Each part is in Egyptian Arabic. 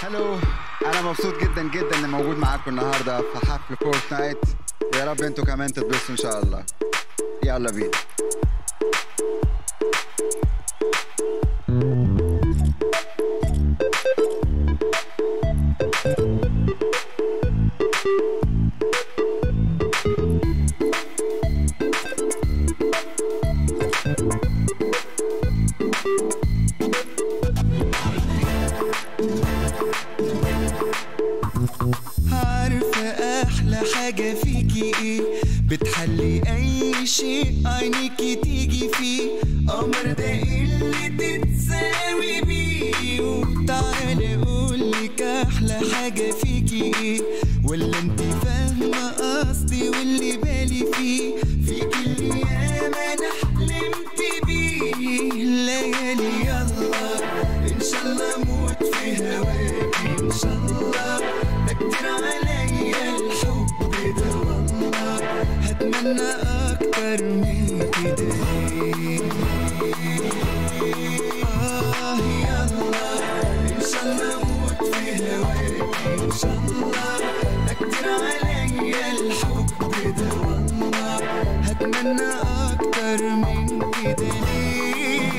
الو انا مبسوط جدا جدا اني موجود معاكم النهارده في حفل فورتنايت ويا رب انتوا كمان تتبسطوا ان شاء الله يلا بينا عارفة أحلى حاجة فيكي إيه بتحلي أي شيء عينيكي تيجي فيه قمر ده اللي تتساوي بيه وتعالي أقولك أحلى حاجة فيكي إيه ولا انت فاهمة قصدي واللي بالي فيه فيكي اللي ياما أنا حلمت بيه ليالي يلا إن شاء الله أموت في هواكي إن شاء الله ده كتير عليا الحب ده والله هتمنى أكتر من كده آه يلا إن شاء الله أموت في هواكي إن شاء الله ده كتير عليا الحب ده والله هتمنى أكتر من كده ليه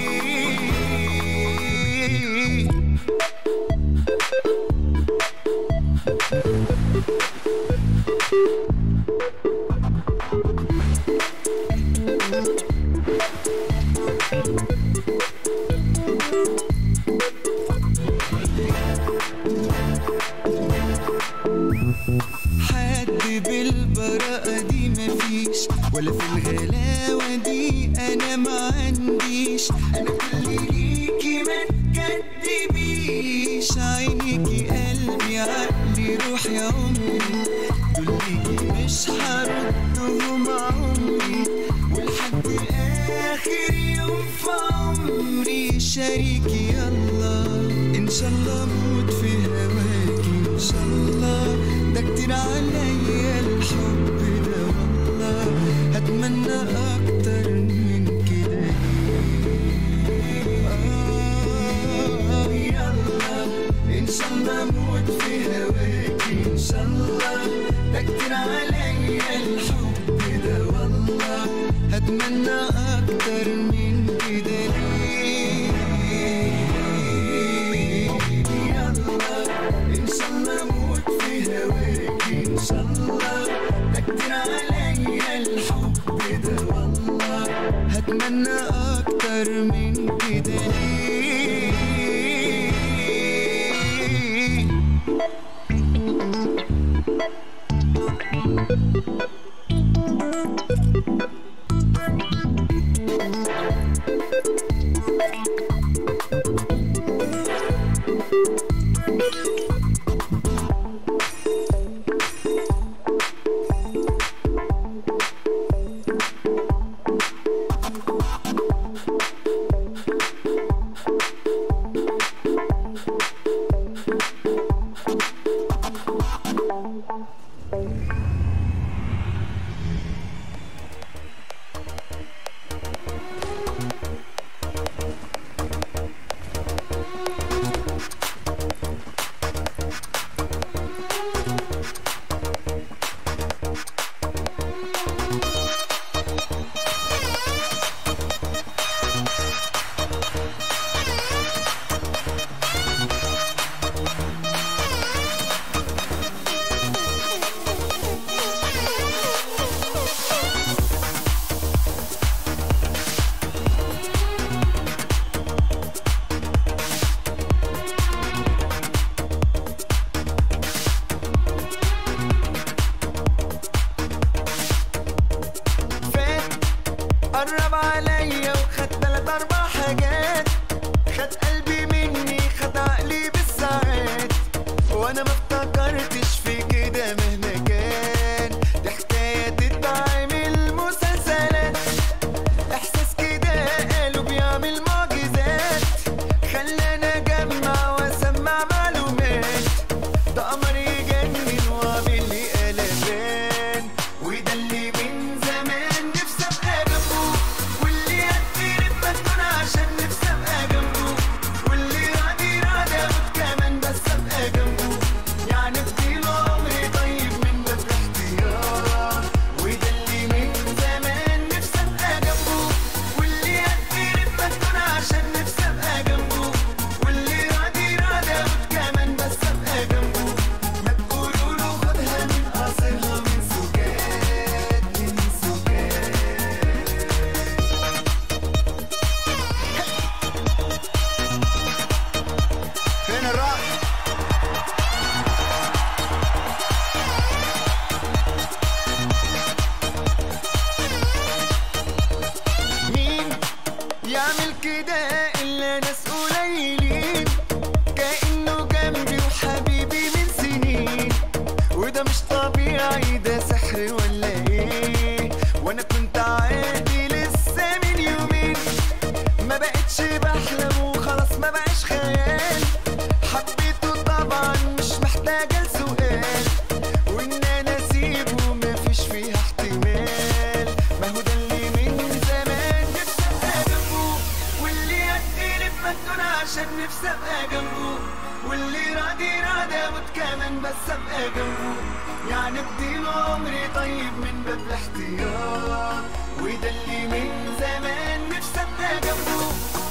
حد بالبراءة دي مفيش ولا في الغلاوة دي أنا ما عنديش أنا كل ليكي ما تكدبيش عينيكي قلبي عقلي روحي عمري دول ليكي مش هردهم عمري ولحد آخر يوم في عمري شريكي يلا إن شاء الله أموت في هواكي إن شاء الله ده كتير عليا الحب ده والله هتمنى أكتر من كده آه يلا إن شاء الله أموت في هواكي إن شاء الله ده كتير عليا الحب ده والله هتمنى أكتر من كده ليه يلا إن شاء الله أموت في هواكي إن شاء الله ده كتير عليا الحب ده والله هتمنى أكتر من كده ليه فات قرب عليا وخد تلات اربع حاجات خد قلبي مني خد عقلي بالساعات وانا ما افتكرتش في كده مهما كان دي حكايه تتعمل مسلسلات احساس كده قالوا بيعمل معجزات خلاني اجمع واسمع معلومات ده قمر يجنن وعامل لي قلبان وده اللي من زمان نفسي ابقى جنبه واللي هتقرب مجنون عشان نفسي ابقى جنبه واللي راضي راضي اموت كمان بس ابقى وده مش طبيعي ده سحر ولا ايه وانا كنت عادي لسه من يومين ما بقتش بحلم وخلاص ما بقاش خيال حبيته طبعا مش محتاجة سؤال وان انا اسيبه مفيش فيها احتمال ما هو ده اللي من زمان نفسي ابقى جنبه واللي يديني بمجنون عشان نفسي ابقى جنبه واللي راضي راضي اموت كمان بس ابقى جنبه يعني اديله عمري طيب من باب الاحتياط وده اللي من زمان نفسي ابقى جنبه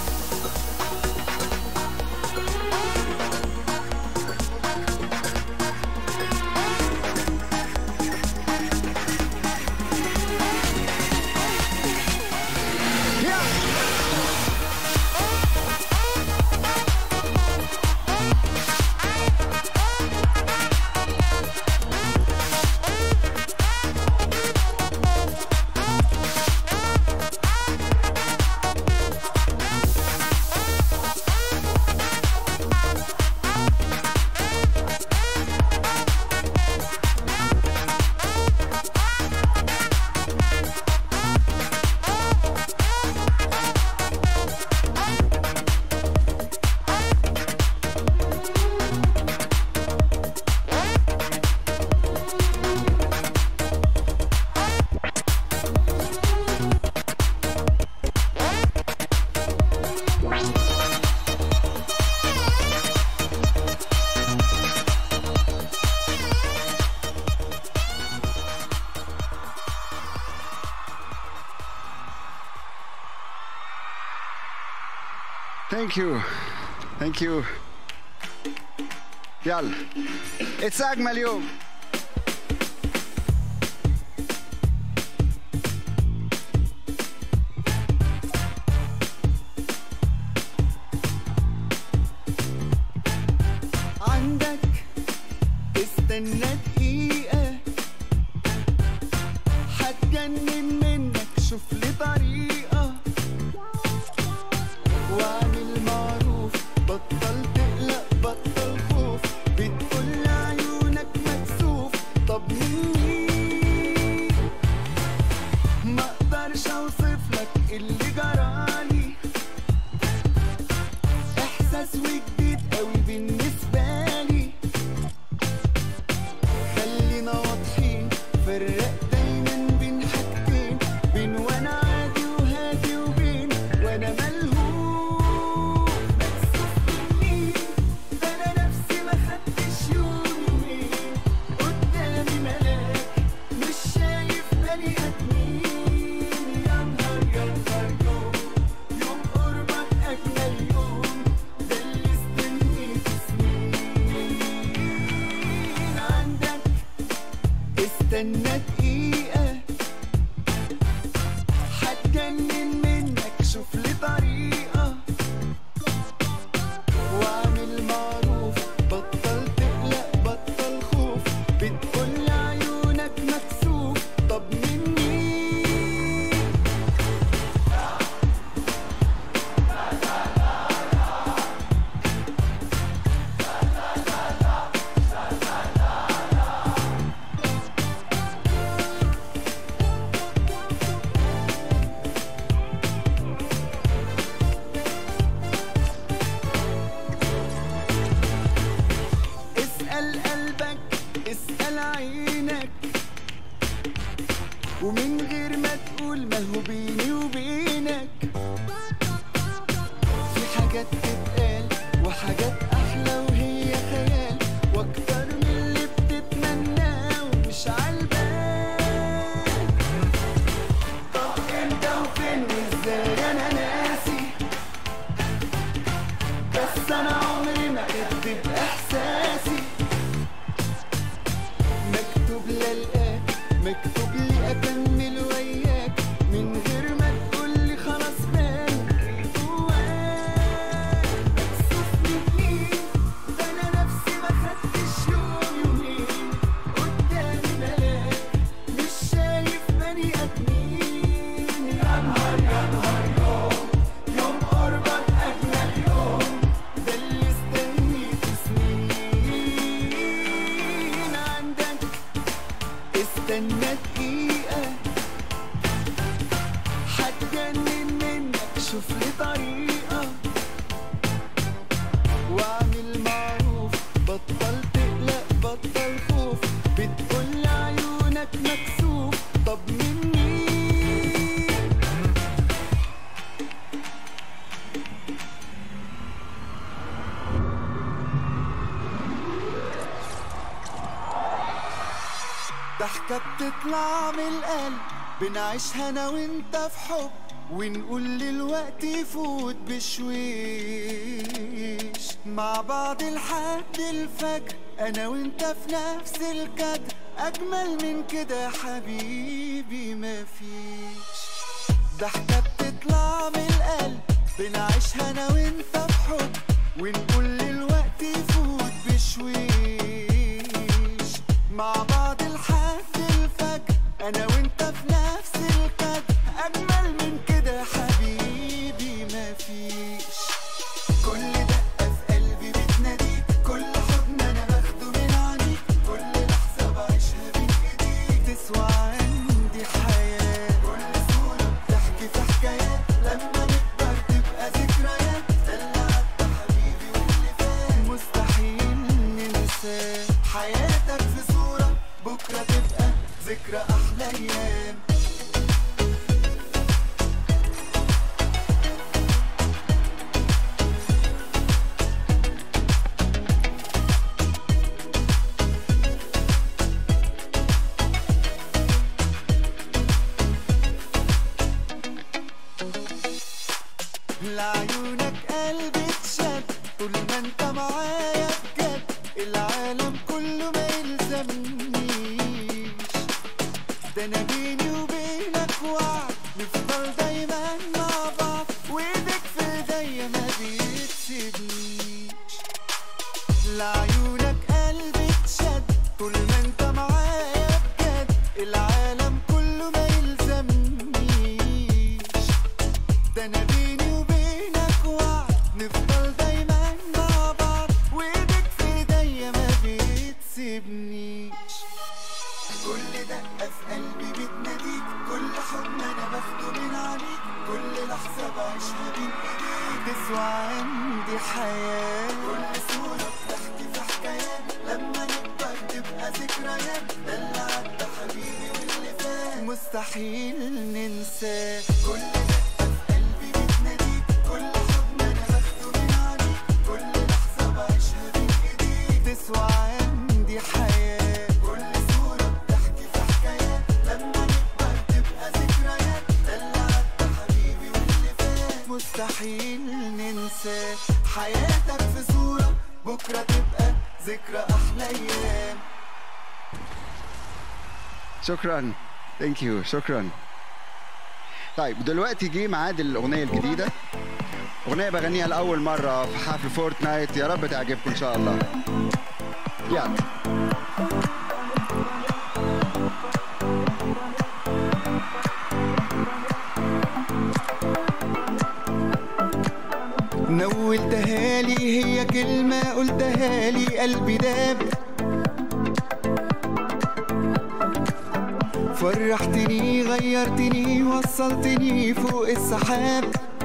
ثانك يو ثانك يو يلا اتس اجمل يوم عندك استنى دقيقة هتجنن منك شوف لي طريقة واعمل معروف بطل تقلق بطل خوف بتقول عيونك مكسوف طب مني ما اقدرش اوصف لك اللي جرالي احساس وجديد قوي بالنسبه لي خلينا واضحين فرق دايما بين حاجتين بين وانا عادي وهادي وبين وانا ملهوف مكسوف مني ده انا نفسي ما خدتش يومين قدامي ملاك مش شايف بني ادمين يا نهار يا نهار يوم يوم قربك اجمل يوم ده اللي استنيت سنين عندك استنى دقيقة هتجنن منك شوف لي طريقة واعمل معروف بطل تقلق بطل خوف بتقول عيونك مكسوف طب مني اسأل قلبك اسأل عينك ومن غير ما تقول ما هو بيني وبينك في حاجات تتقال وحاجات أحلى وهي خيال وأكتر من اللي بتتمناه ومش عالبال طب انت وفين وازاي انا ناسي بس انا عمري ما كدب احساسي مكتوب للقاك مكتوب لي اكمل وياك من غير ما تقولي خلاص بان جواك مكسوف مني ده انا نفسي ما خدتش يوم يومين قدامي ملاك مش شايف بني ادمين يا نهار يا نهار يوم يوم قربك اجمل يوم ده اللي استنيته سنين عندك استنى دقيقة هتجنن منك شوف لي طريقة واعمل معروف بطل تقلق بطل خوف بتقول عيونك مكسوف طب مني ضحكة بتطلع من القلب بنعيشها انا وانت في حب ونقول للوقت يفوت بشويش مع بعض لحد الفجر انا وانت في نفس الكادر اجمل من كده يا حبيبي مفيش ضحكة بتطلع من القلب بنعيشها انا وانت في حب ونقول للوقت يفوت بشويش مع بعض لحد الفجر انا وانت في نفس الكادر اجمل من كده يا حبيبي مفيش كل دقة في قلبي بتناديك كل حضن انا باخده من عينيك كل لحظة بعيشها بين ايديك تسوى عندي حياة كل صورة بتحكي في حكايات لما نكبر تبقى ذكريات ده اللي عدى حبيبي واللي فات مستحيل ننساه حياتك في صورة بكرة تبقى ذكرى أحلى أيام لعيونك قلبي اتشد طول ما انت معايا بجد العالم كله ما يلزمنيش ده انا بيني وبينك وعد نفضل دايما مع بعض وايدك في ايديا ما بتسيبنيش لعيونك قلبي اتشد طول ما انت معايا بجد العالم كله ما يلزمنيش ده انا بيني وبينك وعد نفضل دايما مع بعض وايدك في ايديا ما بتسيبنيش كل دقة في قلبي بتناديك كل حضن انا باخده من عليك كل لحظة بعيشها بين ايديك تسوى عندي حياة كل صورة بتحكي في حكايات لما نكبر تبقى ذكريات ده اللي عدى حبيبي واللي فات مستحيل ننساه كل دقة في قلبي بتناديك كل حضن انا باخده من عليك كل لحظة بعيشها بين ايديك تسوى عندي حياة كل صورة بتحكي في حكايات لما نكبر تبقى ذكريات ده اللي عدى حبيبي واللي فات مستحيل ننساه حياتك في صورة بكرة تبقى ذكرى أحلى أيام شكرا ثانك يو شكرا طيب دلوقتي جه ميعاد الاغنيه الجديده اغنيه بغنيها لاول مره في حفل فورتنايت يا رب تعجبكم ان شاء الله يلا نولتها لي هي كلمة قلتها لي قلبي داب فرحتني غيرتني وصلتني فوق السحاب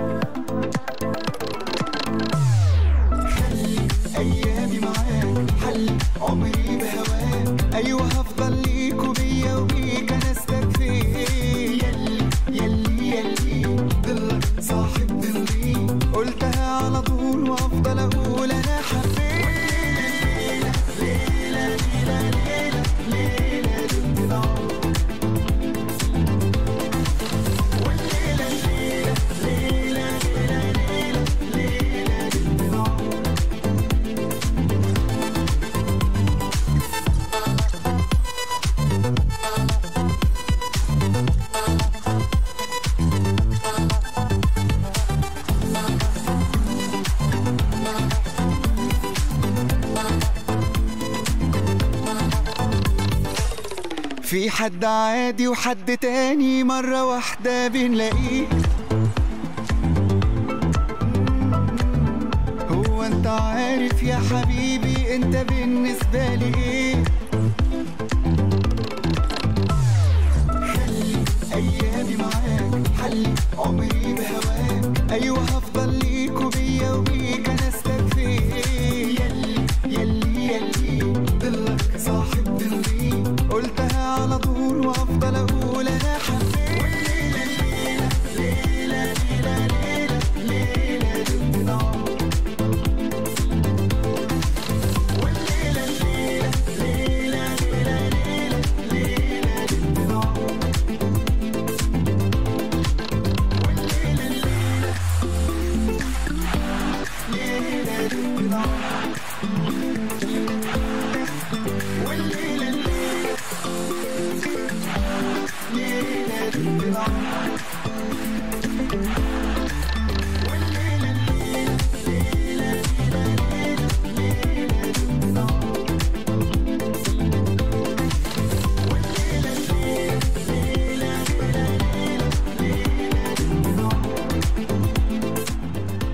خلي ايامي معاك حل عمري بهواك ايوه هفضل ليك وبيا وبيك انا استكفيت يلي يلي يلي ضلك صاحب ضلي قلتها على طول وافضل اقول انا حبيت ليلة ليلة ليلة ليلة ليلة ليلة العمر والليلة ليلة ليلة ليلة ليلة ليلة ليلة العمر في حد عادي وحد تاني مرة واحدة بنلاقيه هو انت عارف يا حبيبي انت بالنسبة لي ايه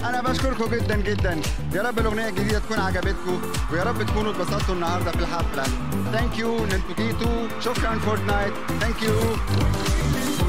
انا بشكركم جدا جدا يا رب الاغنيه الجديده تكون عجبتكم ويا رب تكونوا اتبسطتوا النهارده في الحفله ثانك يو ان انتوا جيتوا شكرا فورتنايت ثانك يو